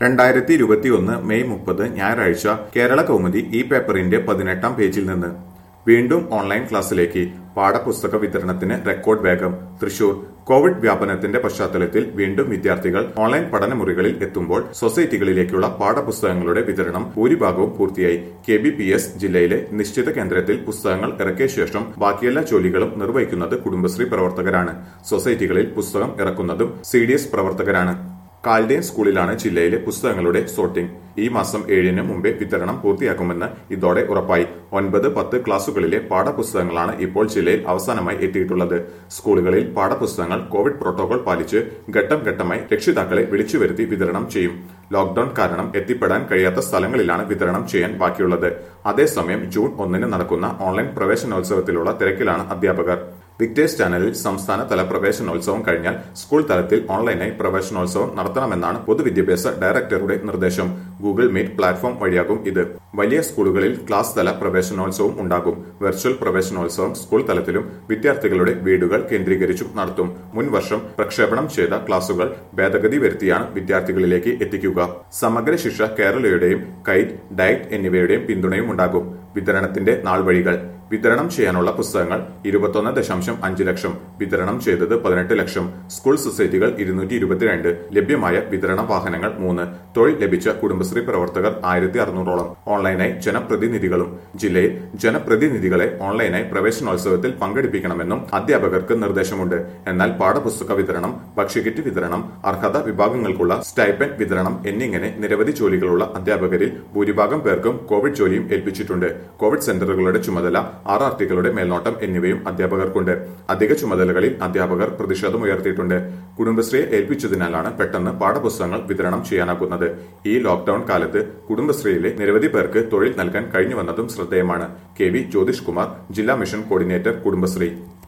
രണ്ടായിരത്തി ഇരുപത്തിയൊന്ന് മെയ് മുപ്പത് ഞായറാഴ്ച കേരള കൗമുദി ഈ പേപ്പറിന്റെ പതിനെട്ടാം പേജിൽ നിന്ന് വീണ്ടും ഓൺലൈൻ ക്ലാസ്സിലേക്ക് പാഠപുസ്തക വിതരണത്തിന് റെക്കോർഡ് വേഗം തൃശൂർ കോവിഡ് വ്യാപനത്തിന്റെ പശ്ചാത്തലത്തിൽ വീണ്ടും വിദ്യാർത്ഥികൾ ഓൺലൈൻ പഠനമുറികളിൽ എത്തുമ്പോൾ സൊസൈറ്റികളിലേക്കുള്ള പാഠപുസ്തകങ്ങളുടെ വിതരണം ഭൂരിഭാഗവും പൂർത്തിയായി കെ ബി പി എസ് ജില്ലയിലെ നിശ്ചിത കേന്ദ്രത്തിൽ പുസ്തകങ്ങൾ ഇറക്കിയ ശേഷം ബാക്കിയെല്ലാ ജോലികളും നിർവഹിക്കുന്നത് കുടുംബശ്രീ പ്രവർത്തകരാണ് സൊസൈറ്റികളിൽ പുസ്തകം ഇറക്കുന്നതും സി ഡി എസ് പ്രവർത്തകരാണ് കാൽഡേൻ സ്കൂളിലാണ് ജില്ലയിലെ പുസ്തകങ്ങളുടെ സോർട്ടിംഗ് ഈ മാസം ഏഴിന് മുമ്പേ വിതരണം പൂർത്തിയാക്കുമെന്ന് ഇതോടെ ഉറപ്പായി ഒൻപത് പത്ത് ക്ലാസുകളിലെ പാഠപുസ്തകങ്ങളാണ് ഇപ്പോൾ ജില്ലയിൽ അവസാനമായി എത്തിയിട്ടുള്ളത് സ്കൂളുകളിൽ പാഠപുസ്തകങ്ങൾ കോവിഡ് പ്രോട്ടോകോൾ പാലിച്ച് ഘട്ടം ഘട്ടമായി രക്ഷിതാക്കളെ വിളിച്ചു വരുത്തി വിതരണം ചെയ്യും ലോക്ഡൌൺ കാരണം എത്തിപ്പെടാൻ കഴിയാത്ത സ്ഥലങ്ങളിലാണ് വിതരണം ചെയ്യാൻ ബാക്കിയുള്ളത് അതേസമയം ജൂൺ ഒന്നിന് നടക്കുന്ന ഓൺലൈൻ പ്രവേശനോത്സവത്തിലുള്ള തിരക്കിലാണ് അധ്യാപകർ വിക്ടേഴ്സ് ചാനലിൽ സംസ്ഥാന തല പ്രവേശനോത്സവം കഴിഞ്ഞാൽ സ്കൂൾ തലത്തിൽ ഓൺലൈനായി പ്രവേശനോത്സവം നടത്തണമെന്നാണ് പൊതുവിദ്യാഭ്യാസ ഡയറക്ടറുടെ നിർദ്ദേശം ഗൂഗിൾ മീറ്റ് പ്ലാറ്റ്ഫോം വഴിയാകും ഇത് വലിയ സ്കൂളുകളിൽ ക്ലാസ് തല പ്രവേശനോത്സവം ഉണ്ടാകും വെർച്വൽ പ്രവേശനോത്സവം സ്കൂൾ തലത്തിലും വിദ്യാർത്ഥികളുടെ വീടുകൾ കേന്ദ്രീകരിച്ചും നടത്തും മുൻ വർഷം പ്രക്ഷേപണം ചെയ്ത ക്ലാസുകൾ ഭേദഗതി വരുത്തിയാണ് വിദ്യാർത്ഥികളിലേക്ക് എത്തിക്കുക സമഗ്ര ശിക്ഷ കേരളയുടെയും കൈറ്റ് ഡയറ്റ് എന്നിവയുടെയും പിന്തുണയും ഉണ്ടാകും വിതരണത്തിന്റെ നാൾ വഴികൾ വിതരണം ചെയ്യാനുള്ള പുസ്തകങ്ങൾ ഇരുപത്തൊന്ന് ദശാംശം അഞ്ച് ലക്ഷം വിതരണം ചെയ്തത് പതിനെട്ട് ലക്ഷം സ്കൂൾ സൊസൈറ്റികൾ ഇരുന്നൂറ്റി ഇരുപത്തിരണ്ട് ലഭ്യമായ വിതരണ വാഹനങ്ങൾ മൂന്ന് തൊഴിൽ ലഭിച്ച കുടുംബശ്രീ പ്രവർത്തകർ ആയിരത്തി അറുന്നൂറോളം ഓൺലൈനായി ജനപ്രതിനിധികളും ജില്ലയിൽ ജനപ്രതിനിധികളെ ഓൺലൈനായി പ്രവേശനോത്സവത്തിൽ പങ്കെടുപ്പിക്കണമെന്നും അധ്യാപകർക്ക് നിർദ്ദേശമുണ്ട് എന്നാൽ പാഠപുസ്തക വിതരണം ഭക്ഷ്യക്കിറ്റ് വിതരണം അർഹത വിഭാഗങ്ങൾക്കുള്ള സ്റ്റൈപ്പൻ വിതരണം എന്നിങ്ങനെ നിരവധി ജോലികളുള്ള അധ്യാപകരിൽ ഭൂരിഭാഗം പേർക്കും കോവിഡ് ജോലിയും ഏൽപ്പിച്ചിട്ടുണ്ട് കോവിഡ് സെന്ററുകളുടെ ചുമതല ആർ ആർ ടികളുടെ മേൽനോട്ടം എന്നിവയും അധ്യാപകർക്കുണ്ട് അധിക ചുമതലകളിൽ അധ്യാപകർ പ്രതിഷേധമുയർത്തിയിട്ടുണ്ട് കുടുംബശ്രീയെ ഏൽപ്പിച്ചതിനാലാണ് പെട്ടെന്ന് പാഠപുസ്തകങ്ങൾ വിതരണം ചെയ്യാനാകുന്നത് ഈ ലോക്ഡൌൺ കാലത്ത് കുടുംബശ്രീയിലെ നിരവധി പേർക്ക് തൊഴിൽ നൽകാൻ കഴിഞ്ഞുവന്നതും ശ്രദ്ധേയമാണ് കെ വി ജ്യോതിഷ് കുമാർ ജില്ലാ മിഷൻ കോർഡിനേറ്റർ കുടുംബശ്രീ